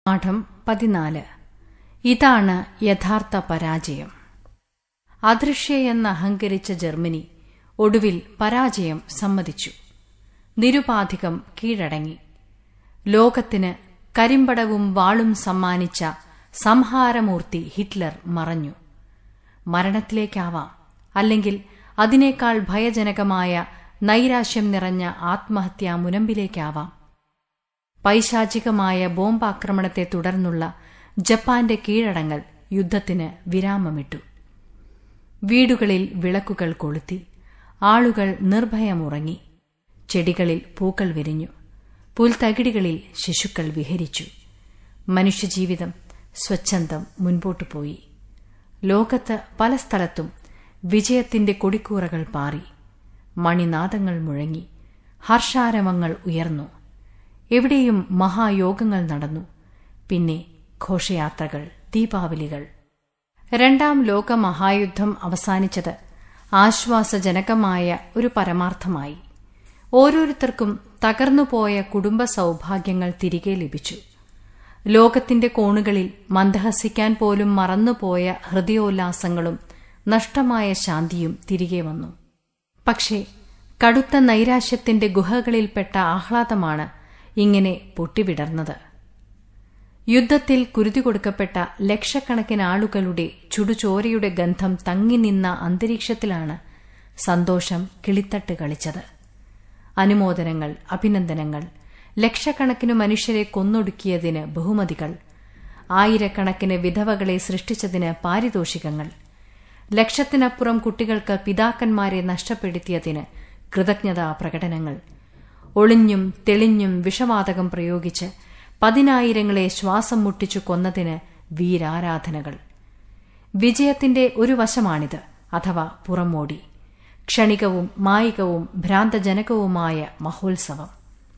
പാഠം പതിനാല് ഇതാണ് യഥാർത്ഥ പരാജയം അദൃശ്യയെന്ന് അഹങ്കരിച്ച ജർമ്മനി ഒടുവിൽ പരാജയം സമ്മതിച്ചു നിരുപാധികം കീഴടങ്ങി ലോകത്തിന് കരിമ്പടവും വാളും സമ്മാനിച്ച സംഹാരമൂർത്തി ഹിറ്റ്ലർ മറഞ്ഞു മരണത്തിലേക്കാവാം അല്ലെങ്കിൽ അതിനേക്കാൾ ഭയജനകമായ നൈരാശ്യം നിറഞ്ഞ ആത്മഹത്യാ മുനമ്പിലേക്കാവാം പൈശാചികമായ ബോംബാക്രമണത്തെ തുടർന്നുള്ള ജപ്പാന്റെ കീഴടങ്ങൽ യുദ്ധത്തിന് വിരാമമിട്ടു വീടുകളിൽ വിളക്കുകൾ കൊളുത്തി ആളുകൾ നിർഭയമുറങ്ങി ചെടികളിൽ പൂക്കൾ വിരിഞ്ഞു പുൽത്തകിടികളിൽ ശിശുക്കൾ വിഹരിച്ചു മനുഷ്യജീവിതം സ്വച്ഛന്തം മുൻപോട്ടു പോയി ലോകത്ത് പല സ്ഥലത്തും വിജയത്തിന്റെ കൊടിക്കൂറകൾ പാറി മണിനാദങ്ങൾ മുഴങ്ങി ഹർഷാരവങ്ങൾ ഉയർന്നു എവിടെയും മഹായോഗങ്ങൾ നടന്നു പിന്നെ ഘോഷയാത്രകൾ ദീപാവലികൾ രണ്ടാം ലോക മഹായുദ്ധം അവസാനിച്ചത് ആശ്വാസജനകമായ ഒരു പരമാർത്ഥമായി ഓരോരുത്തർക്കും തകർന്നുപോയ കുടുംബ സൗഭാഗ്യങ്ങൾ തിരികെ ലഭിച്ചു ലോകത്തിന്റെ കോണുകളിൽ മന്ദഹസിക്കാൻ പോലും മറന്നുപോയ ഹൃദയോല്ലാസങ്ങളും നഷ്ടമായ ശാന്തിയും തിരികെ വന്നു പക്ഷേ കടുത്ത നൈരാശ്യത്തിന്റെ ഗുഹകളിൽപ്പെട്ട ആഹ്ലാദമാണ് ഇങ്ങനെ പൊട്ടിവിടർന്നത് യുദ്ധത്തിൽ കുരുതി കൊടുക്കപ്പെട്ട ലക്ഷക്കണക്കിന് ആളുകളുടെ ചുടുചോരയുടെ ഗന്ധം തങ്ങി നിന്ന അന്തരീക്ഷത്തിലാണ് സന്തോഷം കിളിത്തട്ട് കളിച്ചത് അനുമോദനങ്ങൾ അഭിനന്ദനങ്ങൾ ലക്ഷക്കണക്കിന് മനുഷ്യരെ കൊന്നൊടുക്കിയതിന് ബഹുമതികൾ ആയിരക്കണക്കിന് വിധവകളെ സൃഷ്ടിച്ചതിന് പാരിതോഷികങ്ങൾ ലക്ഷത്തിനപ്പുറം കുട്ടികൾക്ക് പിതാക്കന്മാരെ നഷ്ടപ്പെടുത്തിയതിന് കൃതജ്ഞതാ പ്രകടനങ്ങൾ ഒളിഞ്ഞും തെളിഞ്ഞും വിഷവാതകം പ്രയോഗിച്ച് പതിനായിരങ്ങളെ ശ്വാസം മുട്ടിച്ചു കൊന്നതിന് വീരാരാധനകൾ വിജയത്തിന്റെ ഒരു വശമാണിത് അഥവാ പുറമോടി ക്ഷണികവും മായികവും ഭ്രാന്തജനകവുമായ മഹോത്സവം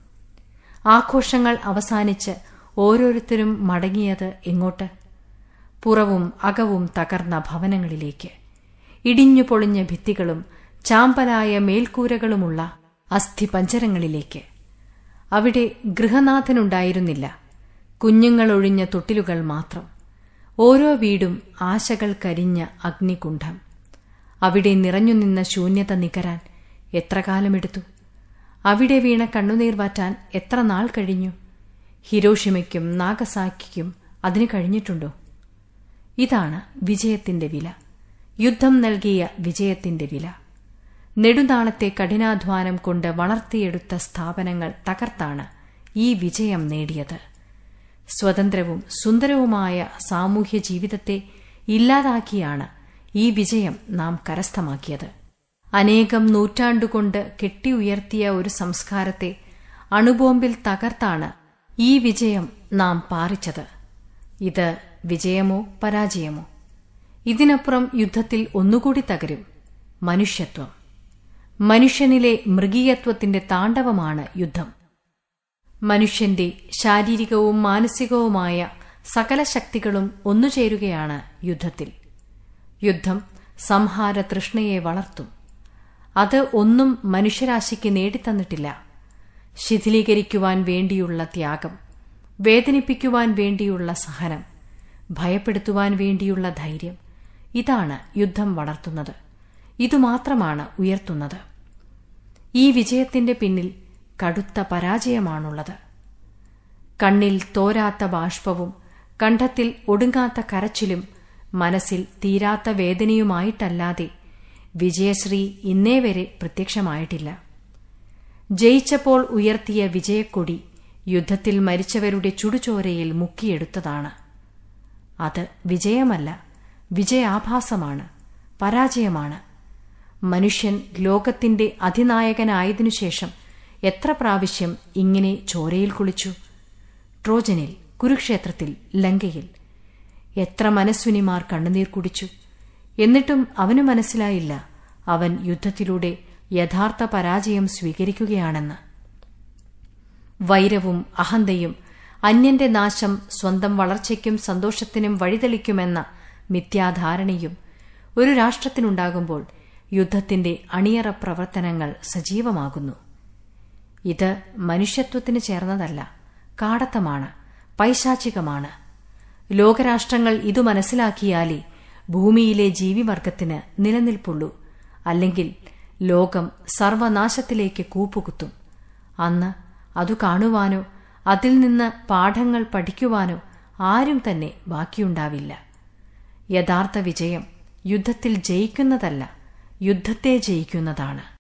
ആഘോഷങ്ങൾ അവസാനിച്ച് ഓരോരുത്തരും മടങ്ങിയത് എങ്ങോട്ട് പുറവും അകവും തകർന്ന ഭവനങ്ങളിലേക്ക് ഇടിഞ്ഞു പൊളിഞ്ഞ ഭിത്തികളും ചാമ്പലായ മേൽക്കൂരകളുമുള്ള അസ്ഥിപഞ്ചരങ്ങളിലേക്ക് അവിടെ ഗൃഹനാഥനുണ്ടായിരുന്നില്ല കുഞ്ഞുങ്ങളൊഴിഞ്ഞ തൊട്ടിലുകൾ മാത്രം ഓരോ വീടും ആശകൾ കരിഞ്ഞ അഗ്നികുണ്ഠം അവിടെ നിറഞ്ഞുനിന്ന ശൂന്യത നികരാൻ എത്ര കാലമെടുത്തു അവിടെ വീണ കണ്ണുനീർ വാറ്റാൻ എത്ര നാൾ കഴിഞ്ഞു ഹിരോഷിമയ്ക്കും നാഗസാക്കിക്കും അതിന് കഴിഞ്ഞിട്ടുണ്ടോ ഇതാണ് വിജയത്തിന്റെ വില യുദ്ധം നൽകിയ വിജയത്തിന്റെ വില നെടുനാളത്തെ കഠിനാധ്വാനം കൊണ്ട് വളർത്തിയെടുത്ത സ്ഥാപനങ്ങൾ തകർത്താണ് ഈ വിജയം നേടിയത് സ്വതന്ത്രവും സുന്ദരവുമായ സാമൂഹ്യ ജീവിതത്തെ ഇല്ലാതാക്കിയാണ് ഈ വിജയം നാം കരസ്ഥമാക്കിയത് അനേകം നൂറ്റാണ്ടുകൊണ്ട് കെട്ടിയുയർത്തിയ ഒരു സംസ്കാരത്തെ അണുബോംബിൽ തകർത്താണ് ഈ വിജയം നാം പാറിച്ചത് ഇത് വിജയമോ പരാജയമോ ഇതിനപ്പുറം യുദ്ധത്തിൽ ഒന്നുകൂടി തകരും മനുഷ്യത്വം മനുഷ്യനിലെ മൃഗീയത്വത്തിന്റെ താണ്ഡവമാണ് യുദ്ധം മനുഷ്യന്റെ ശാരീരികവും മാനസികവുമായ സകല ശക്തികളും ഒന്നുചേരുകയാണ് യുദ്ധത്തിൽ യുദ്ധം സംഹാര തൃഷ്ണയെ വളർത്തും അത് ഒന്നും മനുഷ്യരാശിക്ക് നേടിത്തന്നിട്ടില്ല ശിഥിലീകരിക്കുവാൻ വേണ്ടിയുള്ള ത്യാഗം വേദനിപ്പിക്കുവാൻ വേണ്ടിയുള്ള സഹനം ഭയപ്പെടുത്തുവാൻ വേണ്ടിയുള്ള ധൈര്യം ഇതാണ് യുദ്ധം വളർത്തുന്നത് ഇതുമാത്രമാണ് ഉയർത്തുന്നത് ഈ വിജയത്തിന്റെ പിന്നിൽ കടുത്ത പരാജയമാണുള്ളത് കണ്ണിൽ തോരാത്ത ബാഷ്പവും കണ്ഠത്തിൽ ഒടുങ്ങാത്ത കരച്ചിലും മനസ്സിൽ തീരാത്ത വേദനയുമായിട്ടല്ലാതെ വിജയശ്രീ ഇന്നേ വരെ പ്രത്യക്ഷമായിട്ടില്ല ജയിച്ചപ്പോൾ ഉയർത്തിയ വിജയക്കൊടി യുദ്ധത്തിൽ മരിച്ചവരുടെ ചുടുചോരയിൽ മുക്കിയെടുത്തതാണ് അത് വിജയമല്ല വിജയാഭാസമാണ് പരാജയമാണ് മനുഷ്യൻ ലോകത്തിന്റെ അധിനായകനായതിനുശേഷം എത്ര പ്രാവശ്യം ഇങ്ങനെ ചോരയിൽ കുളിച്ചു ട്രോജനിൽ കുരുക്ഷേത്രത്തിൽ ലങ്കയിൽ എത്ര മനസ്വിനിമാർ കണ്ണുനീർ കുടിച്ചു എന്നിട്ടും അവനു മനസ്സിലായില്ല അവൻ യുദ്ധത്തിലൂടെ യഥാർത്ഥ പരാജയം സ്വീകരിക്കുകയാണെന്ന് വൈരവും അഹന്തയും അന്യന്റെ നാശം സ്വന്തം വളർച്ചയ്ക്കും സന്തോഷത്തിനും വഴിതെളിക്കുമെന്ന മിഥ്യാധാരണയും ഒരു രാഷ്ട്രത്തിനുണ്ടാകുമ്പോൾ യുദ്ധത്തിന്റെ അണിയറ പ്രവർത്തനങ്ങൾ സജീവമാകുന്നു ഇത് മനുഷ്യത്വത്തിന് ചേർന്നതല്ല കാടത്തമാണ് പൈശാചികമാണ് ലോകരാഷ്ട്രങ്ങൾ ഇതു മനസ്സിലാക്കിയാലേ ഭൂമിയിലെ ജീവിവർഗത്തിന് നിലനിൽപ്പുള്ളൂ അല്ലെങ്കിൽ ലോകം സർവനാശത്തിലേക്ക് കൂപ്പുകുത്തും അന്ന് അതു കാണുവാനോ അതിൽ നിന്ന് പാഠങ്ങൾ പഠിക്കുവാനോ ആരും തന്നെ ബാക്കിയുണ്ടാവില്ല യഥാർത്ഥ വിജയം യുദ്ധത്തിൽ ജയിക്കുന്നതല്ല യുദ്ധത്തെ ജയിക്കുന്നതാണ്